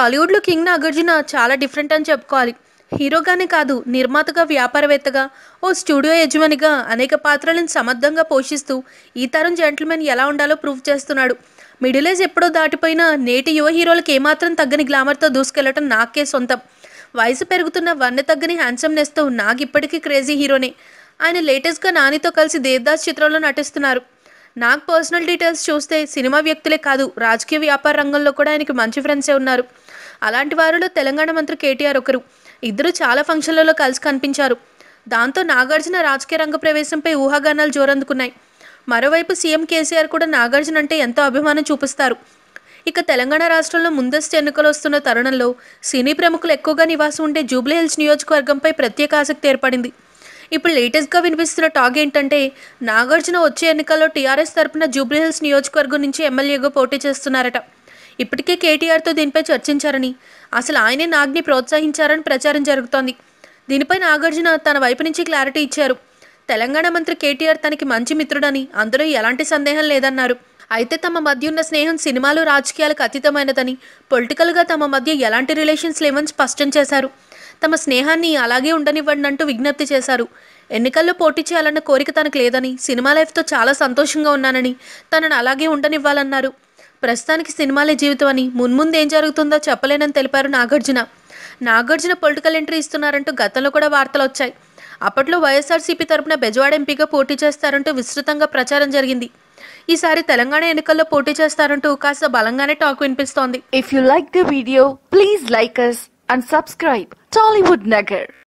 టాలీవుడ్లో కింగ్ నాగార్జున చాలా డిఫరెంట్ అని చెప్పుకోవాలి హీరోగానే కాదు నిర్మాతగా వ్యాపారవేత్తగా ఓ స్టూడియో యజమానిగా అనేక పాత్రలను సమర్థంగా పోషిస్తూ ఈ తరం జెంటిల్మెన్ ఎలా ఉండాలో ప్రూవ్ చేస్తున్నాడు మిడిల్ ఏజ్ ఎప్పుడో దాటిపోయిన నేటి యువ హీరోలకు ఏమాత్రం తగ్గని గ్లామర్తో దూసుకెళ్లటం నాకే సొంతం వయసు పెరుగుతున్న వన్నె తగ్గని హ్యాండ్సమ్నెస్తో నాకు ఇప్పటికీ క్రేజీ హీరోనే ఆయన లేటెస్ట్గా నానితో కలిసి దేవదాస్ చిత్రంలో నటిస్తున్నారు నాకు పర్సనల్ డీటెయిల్స్ చూస్తే సినిమా వ్యక్తులే కాదు రాజకీయ వ్యాపార రంగంలో కూడా ఆయనకి మంచి ఫ్రెండ్సే ఉన్నారు అలాంటి వారిలో తెలంగాణ మంత్రి కేటీఆర్ ఒకరు ఇద్దరు చాలా ఫంక్షన్లలో కలిసి కనిపించారు దాంతో నాగార్జున రాజకీయ రంగ ప్రవేశంపై ఊహాగానాలు జోరందుకున్నాయి మరోవైపు సీఎం కేసీఆర్ కూడా నాగార్జున అంటే ఎంతో అభిమానం చూపిస్తారు ఇక తెలంగాణ రాష్ట్రంలో ముందస్తు ఎన్నికలు వస్తున్న తరుణంలో సినీ ప్రముఖులు ఎక్కువగా నివాసం ఉండే జూబ్లీ హిల్స్ నియోజకవర్గంపై ప్రత్యేక ఆసక్తి ఏర్పడింది ఇప్పుడు లేటెస్ట్గా వినిపిస్తున్న టాక్ ఏంటంటే నాగార్జున వచ్చే ఎన్నికల్లో టీఆర్ఎస్ తరపున జూబ్లీ హిల్స్ నియోజకవర్గం నుంచి ఎమ్మెల్యేగా పోటీ చేస్తున్నారట ఇప్పటికే కేటీఆర్తో దీనిపై చర్చించారని అసలు ఆయనే నాగ్ని ప్రోత్సహించారని ప్రచారం జరుగుతోంది దీనిపై నాగార్జున తన వైపు నుంచి క్లారిటీ ఇచ్చారు తెలంగాణ మంత్రి కేటీఆర్ తనకి మంచి మిత్రుడని అందులో ఎలాంటి సందేహం లేదన్నారు అయితే తమ మధ్య ఉన్న స్నేహం సినిమాలు రాజకీయాలకు అతీతమైనదని పొలిటికల్గా తమ మధ్య ఎలాంటి రిలేషన్స్ లేవని స్పష్టం చేశారు తమ స్నేహాన్ని అలాగే ఉండనివ్వండి అంటూ విజ్ఞప్తి చేశారు ఎన్నికల్లో పోటీ చేయాలన్న కోరిక తనకు లేదని సినిమా లైఫ్తో చాలా సంతోషంగా ఉన్నానని తనను అలాగే ఉండనివ్వాలన్నారు ప్రస్తుతానికి సినిమాలే జీవితం అని మున్ముందు ఏం జరుగుతుందో చెప్పలేనని తెలిపారు నాగార్జున నాగార్జున పొలిటికల్ ఎంట్రీ ఇస్తున్నారంటూ గతంలో కూడా వార్తలు వచ్చాయి అప్పట్లో వైఎస్ఆర్సీపీ తరపున బెజవాడ ఎంపీగా పోటీ చేస్తారంటూ విస్తృతంగా ప్రచారం జరిగింది ఈసారి తెలంగాణ ఎన్నికల్లో పోటీ చేస్తారంటూ కాస్త బలంగానే టాక్ వినిపిస్తోంది If you like the video, please like us and subscribe Tollywood Nagar.